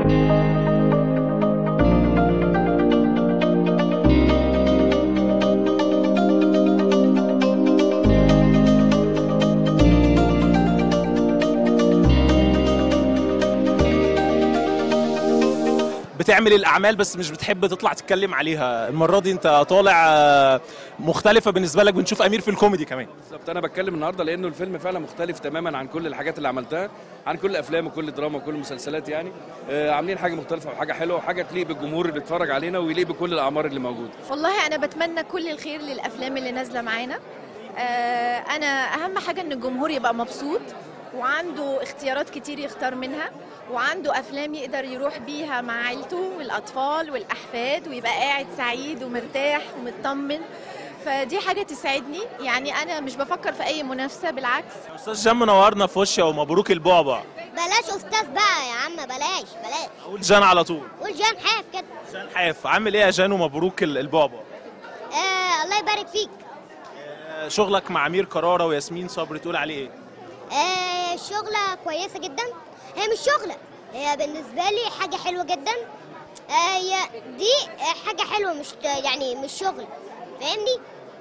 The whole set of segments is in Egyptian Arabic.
بتعمل الاعمال بس مش بتحب تطلع تتكلم عليها المره دي انت طالع آه، مختلفه بالنسبه لك بنشوف امير في الكوميدي كمان بالظبط انا بتكلم النهارده لانه الفيلم فعلا مختلف تماما عن كل الحاجات اللي عملتها عن كل الافلام وكل الدراما وكل المسلسلات يعني آه عاملين حاجه مختلفه وحاجه حلوه وحاجه تليق بالجمهور اللي بيتفرج علينا ويليق بكل الاعمار اللي موجوده والله انا بتمنى كل الخير للافلام اللي نازله معانا آه، انا اهم حاجه ان الجمهور يبقى مبسوط وعنده اختيارات كتير يختار منها وعنده افلام يقدر يروح بيها مع عيلته والاطفال والاحفاد ويبقى قاعد سعيد ومرتاح ومطمن فدي حاجه تسعدني يعني انا مش بفكر في اي منافسه بالعكس استاذ جان منورنا في وشيا ومبروك البعبع بلاش استاذ بقى يا عم بلاش بلاش قول جان على طول قول جان حاف كده جان حاف عامل ايه يا جان ومبروك ال- البعبع آه الله يبارك فيك آه، شغلك مع امير كرارة وياسمين صبري تقول عليه ايه آه شغلة كويسة جدا هي مش شغلة هي بالنسبة لي حاجة حلوة جدا آه هي دي آه، حاجة حلوة مش يعني مش شغل فاهمني؟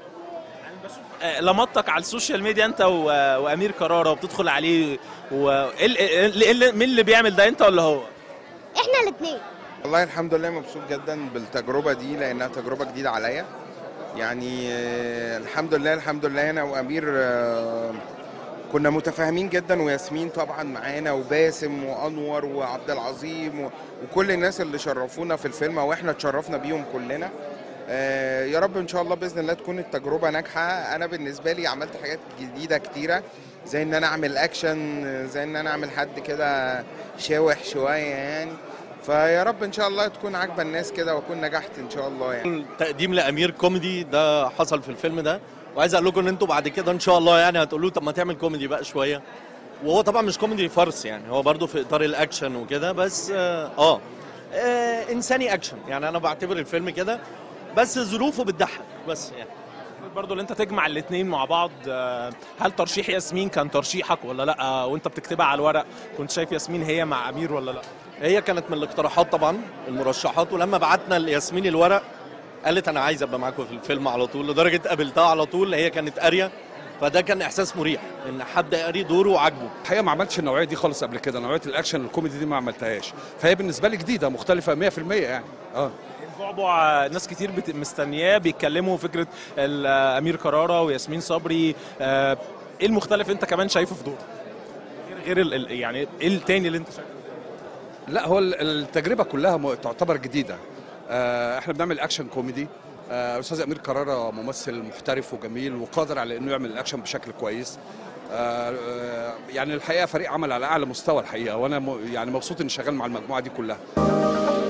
آه، لمطك على السوشيال ميديا انت و- وامير كرارة وبتدخل عليه و... إيه ال- إيه ال- إيه ال- مين اللي بيعمل ده انت ولا هو احنا الاتنين والله الحمد لله مبسوط جدا بالتجربة دي لأنها تجربة جديدة عليا يعني آه، الحمد لله الحمد لله أنا وأمير آه، كنا متفاهمين جدا وياسمين طبعا معانا وباسم وأنور وعبد العظيم و- وكل الناس اللي شرفونا في الفيلم وإحنا اتشرفنا بيهم كلنا آه، يا رب إن شاء الله بإذن الله تكون التجربة ناجحة أنا بالنسبة لي عملت حاجات جديدة كتيرة زي إن أنا أعمل أكشن زي إن أنا أعمل حد كده شاوح شوية يعني فيا رب ان شاء الله تكون عاجبه الناس كده واكون نجحت ان شاء الله يعني تقديم لامير كوميدي ده حصل في الفيلم ده وعايز اقول لكم ان انتوا بعد كده ان شاء الله يعني هتقولوا طب ما تعمل كوميدي بقى شويه وهو طبعا مش كوميدي فرس يعني هو برضه في اطار الاكشن وكده بس اه, آه, آه انساني اكشن يعني انا بعتبر الفيلم كده بس ظروفه بتضحك بس يعني برضو اللي انت تجمع الاثنين مع بعض آه، هل ترشيح ياسمين كان ترشيحك ولا لا آه، وانت بتكتبها على الورق كنت شايف ياسمين هي مع امير ولا لا هي كانت من الاقتراحات طبعا المرشحات ولما بعتنا لياسمين الورق قالت انا عايزه ابقى معاكم في الفيلم على طول لدرجه قابلتها على طول هي كانت قاريه فده كان احساس مريح ان حد قاري دوره وعاجبه الحقيقه ما عملتش النوعيه دي خالص قبل كده نوعيه الاكشن الكوميدي دي ما عملتهاش فهي بالنسبه لي جديده مختلفه 100% يعني اه البعبع آه، ناس كتير بت- مستنياه بيتكلموا فكره ال- آه، امير كرارة وياسمين صبري آه، ايه المختلف انت كمان شايفه في دور غير غير ال- ال- يعني ايه التاني اللي انت شايفه لا هو ال- التجربه كلها م- تعتبر جديده آه، احنا بنعمل اكشن كوميدي آه، استاذ امير كرارة ممثل محترف وجميل وقادر على انه يعمل الاكشن بشكل كويس آه، آه، يعني الحقيقه فريق عمل على اعلى مستوى الحقيقه وانا م- يعني مبسوط اني شغال مع المجموعه دي كلها